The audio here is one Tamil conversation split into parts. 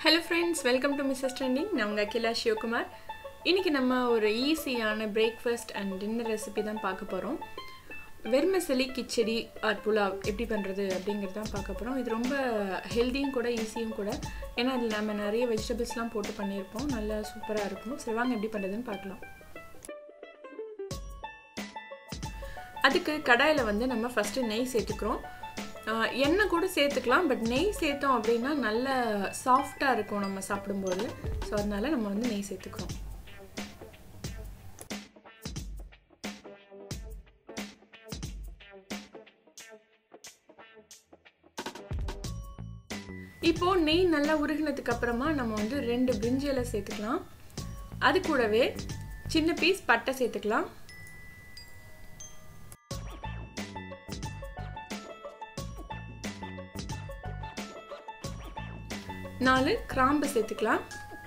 hello friends welcome to Mrs trending நான் உங்கள் அகிலா சிவகுமார் இன்றைக்கி நம்ம ஒரு ஈஸியான பிரேக்ஃபாஸ்ட் அண்ட் டின்னர் ரெசிபி தான் பார்க்க போகிறோம் வெர்மசலி கிச்சடி ஆர் புலாவ் எப்படி பண்ணுறது அப்படிங்கிறது தான் பார்க்க போகிறோம் இது ரொம்ப ஹெல்த்தியும் கூட ஈஸியும் கூட ஏன்னா அதில் நம்ம நிறைய வெஜிடபிள்ஸ்லாம் போட்டு பண்ணியிருப்போம் நல்லா சூப்பராக இருக்கும் சரி வாங்க எப்படி பண்ணுறதுன்னு பார்க்கலாம் அதுக்கு கடாயில் வந்து நம்ம ஃபஸ்ட்டு நெய் சேர்த்துக்கிறோம் எண்ணெய் கூட சேர்த்துக்கலாம் பட் நெய் சேர்த்தோம் அப்படின்னா நல்ல சாஃப்டாக இருக்கும் நம்ம சாப்பிடும்போது ஸோ அதனால நம்ம வந்து நெய் சேர்த்துக்கிறோம் இப்போ நெய் நல்லா உருகினதுக்கு அப்புறமா நம்ம வந்து ரெண்டு பிரிஞ்சியலை சேர்த்துக்கலாம் அது கூடவே சின்ன பீஸ் பட்டை சேர்த்துக்கலாம் நாலு கிராம்பு சேர்த்துக்கலாம்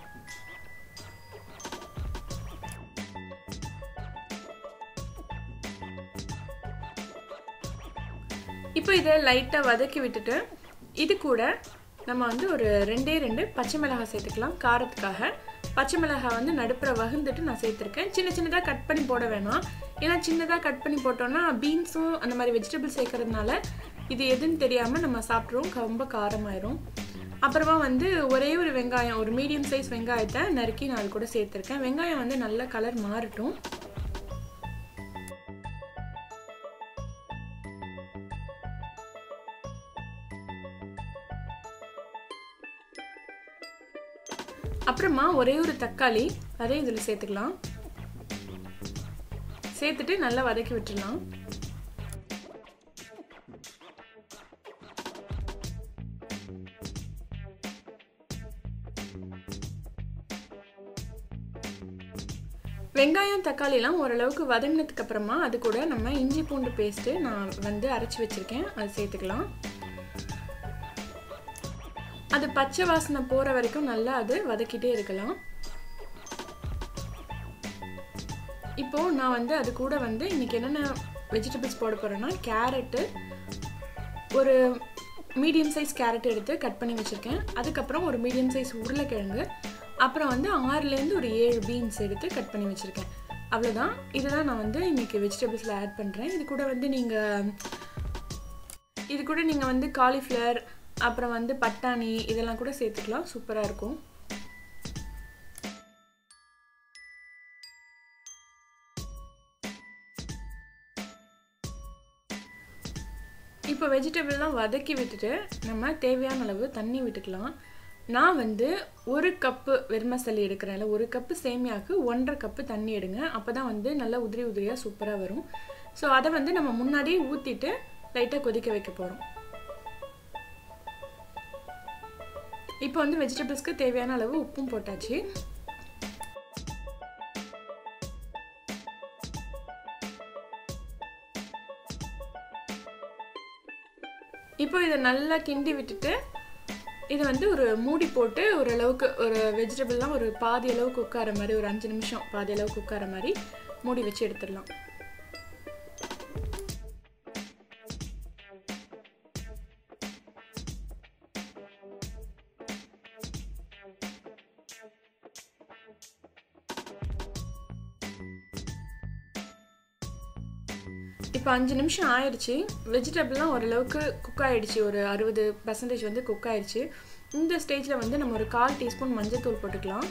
இப்போ இதை லைட்டாக வதக்கி விட்டுட்டு இது கூட நம்ம வந்து ஒரு ரெண்டே ரெண்டு பச்சை மிளகாய் சேர்த்துக்கலாம் காரத்துக்காக பச்சை மிளகாய் வந்து நடுப்புற வகுந்துட்டு நான் சேர்த்துருக்கேன் சின்ன சின்னதாக கட் பண்ணி போட வேணாம் ஏன்னா சின்னதாக கட் பண்ணி போட்டோம்னா பீன்ஸும் அந்த மாதிரி வெஜிடபிள் சேர்க்கறதுனால இது எதுன்னு தெரியாமல் நம்ம சாப்பிட்ருவோம் ரொம்ப காரமாயிரும் அப்புறமா வந்து ஒரே ஒரு வெங்காயம் ஒரு மீடியம் சைஸ் வெங்காயத்தை நறுக்கி நான் அது கூட சேர்த்துருக்கேன் வெங்காயம் வந்து நல்ல கலர் மாறட்டும் அப்புறமா ஒரே ஒரு தக்காளி அதை இதில் சேர்த்துக்கலாம் சேர்த்துட்டு நல்லா வதக்கி விட்டுடலாம் வெங்காயம் தக்காளிலாம் ஓரளவுக்கு வதங்கினதுக்கு அப்புறமா அது கூட நம்ம இஞ்சி பூண்டு பேஸ்ட்டு நான் வந்து அரைச்சி வச்சுருக்கேன் அது சேர்த்துக்கலாம் அது பச்சை வாசனை போகிற வரைக்கும் நல்லா அது வதக்கிட்டே இருக்கலாம் இப்போது நான் வந்து அது கூட வந்து இன்றைக்கி என்னென்ன வெஜிடபிள்ஸ் போட போகிறேன்னா கேரட்டு ஒரு மீடியம் சைஸ் கேரட் எடுத்து கட் பண்ணி வச்சுருக்கேன் அதுக்கப்புறம் ஒரு மீடியம் சைஸ் உருளைக்கிழங்கு அப்புறம் வந்து ஆறுலேருந்து ஒரு ஏழு பீன்ஸ் எடுத்து கட் பண்ணி வச்சுருக்கேன் அவ்வளோதான் இதுதான் நான் வந்து இன்றைக்கி வெஜிடபிள்ஸில் ஆட் பண்ணுறேன் இது கூட வந்து நீங்கள் இது கூட நீங்கள் வந்து காலிஃப்ளவர் அப்புறம் வந்து பட்டாணி இதெல்லாம் கூட சேர்த்துக்கலாம் சூப்பராக இருக்கும் இப்போ வெஜிடபிள்லாம் வதக்கி விட்டுட்டு நம்ம தேவையான அளவு தண்ணி விட்டுக்கலாம் நான் வந்து ஒரு கப்பு வெர்மசல்லி எடுக்கிறேன்ல ஒரு கப்பு சேமியாவுக்கு ஒன்றரை கப்பு தண்ணி எடுங்க அப்போ தான் வந்து நல்லா உதிரி உதிரியாக சூப்பராக வரும் ஸோ அதை வந்து நம்ம முன்னாடியே ஊற்றிட்டு லைட்டாக கொதிக்க வைக்க போகிறோம் இப்போ வந்து வெஜிடபிள்ஸ்க்கு தேவையான அளவு உப்பும் போட்டாச்சு இப்போ இதை நல்லா கிண்டி விட்டுட்டு இது வந்து ஒரு மூடி போட்டு ஓரளவுக்கு ஒரு வெஜிடபிள்லாம் ஒரு பாதி அளவு குக்கார மாதிரி ஒரு அஞ்சு நிமிஷம் பாதி அளவு குக்கார மாதிரி மூடி வச்சு எடுத்துடலாம் இப்போ அஞ்சு நிமிஷம் ஆயிடுச்சு வெஜிடபிள்லாம் ஓரளவுக்கு குக் ஆகிடுச்சு ஒரு அறுபது பர்சன்டேஜ் வந்து குக் ஆயிடுச்சு இந்த ஸ்டேஜில் வந்து நம்ம ஒரு கால் டீஸ்பூன் மஞ்சள் தூள் போட்டுக்கலாம்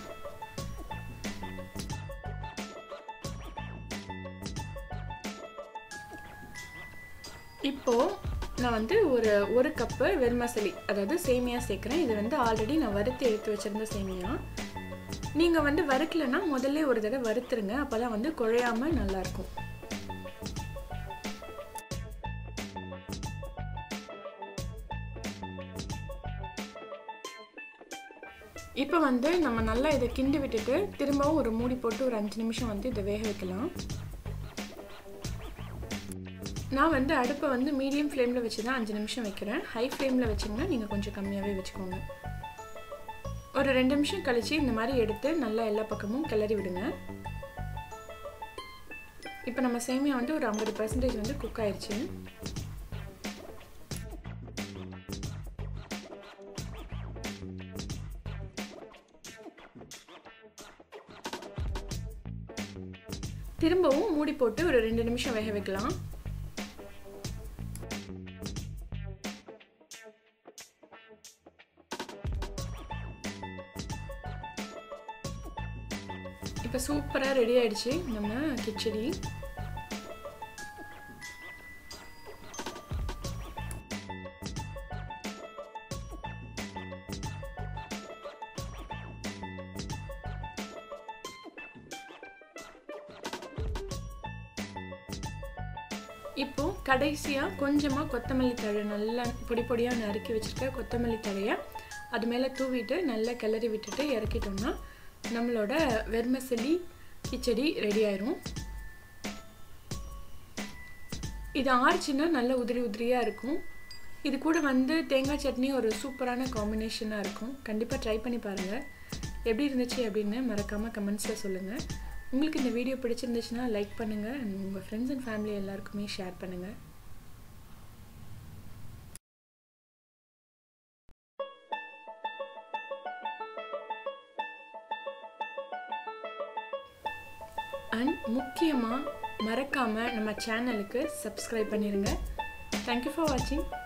இப்போது நான் வந்து ஒரு ஒரு கப்பு வெர்மசலி அதாவது சேமியா சேர்க்குறேன் இது வந்து ஆல்ரெடி நான் வறுத்து எடுத்து வச்சுருந்த சேமியா நீங்கள் வந்து வறுக்கலைன்னா முதல்ல ஒரு தடவை வறுத்துருங்க அப்போ தான் வந்து குழையாமல் நல்லாயிருக்கும் இப்போ வந்து நம்ம நல்லா இதை கிண்டி விட்டுட்டு திரும்பவும் ஒரு மூடி போட்டு ஒரு அஞ்சு நிமிஷம் வந்து இதை வேக வைக்கலாம் நான் வந்து அடுப்பை வந்து மீடியம் ஃப்ளேமில் வச்சு தான் அஞ்சு நிமிஷம் வைக்கிறேன் ஹை ஃப்ளேமில் வச்சிங்கன்னா நீங்கள் கொஞ்சம் கம்மியாகவே வச்சுக்கோங்க ஒரு ரெண்டு நிமிஷம் கழித்து இந்த மாதிரி எடுத்து நல்லா எல்லா பக்கமும் கிளறி விடுங்க இப்போ நம்ம சேமியா வந்து ஒரு ஐம்பது பர்சன்டேஜ் வந்து குக் ஆயிடுச்சு திரும்பவும் மூடி போட்டு ஒரு ரெண்டு நிமிஷம் வேக வைக்கலாம் இப்போ சூப்பராக ரெடி ஆயிடுச்சு நம்ம கிச்சடி இப்போ கடைசியாக கொஞ்சமாக கொத்தமல்லி தழை நல்லா பொடி பொடியாக நறுக்கி வச்சுருக்க கொத்தமல்லி தழையை அது மேலே தூவிட்டு நல்லா கிளறி விட்டுட்டு இறக்கிட்டோம்னா நம்மளோட வெர்மசலி கிச்சடி ரெடி ஆயிரும் இது ஆறுச்சுன்னா நல்ல உதிரி உதிரியாக இருக்கும் இது கூட வந்து தேங்காய் சட்னி ஒரு சூப்பரான காம்பினேஷனாக இருக்கும் கண்டிப்பாக ட்ரை பண்ணி பாருங்கள் எப்படி இருந்துச்சு அப்படின்னு மறக்காமல் கமெண்ட்ஸில் சொல்லுங்கள் உங்களுக்கு இந்த வீடியோ பிடிச்சிருந்துச்சுன்னா லைக் பண்ணுங்கள் அண்ட் உங்கள் ஃப்ரெண்ட்ஸ் அண்ட் ஃபேமிலி எல்லாருக்குமே ஷேர் பண்ணுங்கள் அண்ட் முக்கியமாக மறக்காமல் நம்ம சேனலுக்கு சப்ஸ்கிரைப் பண்ணிடுங்க தேங்க்யூ ஃபார் வாட்சிங்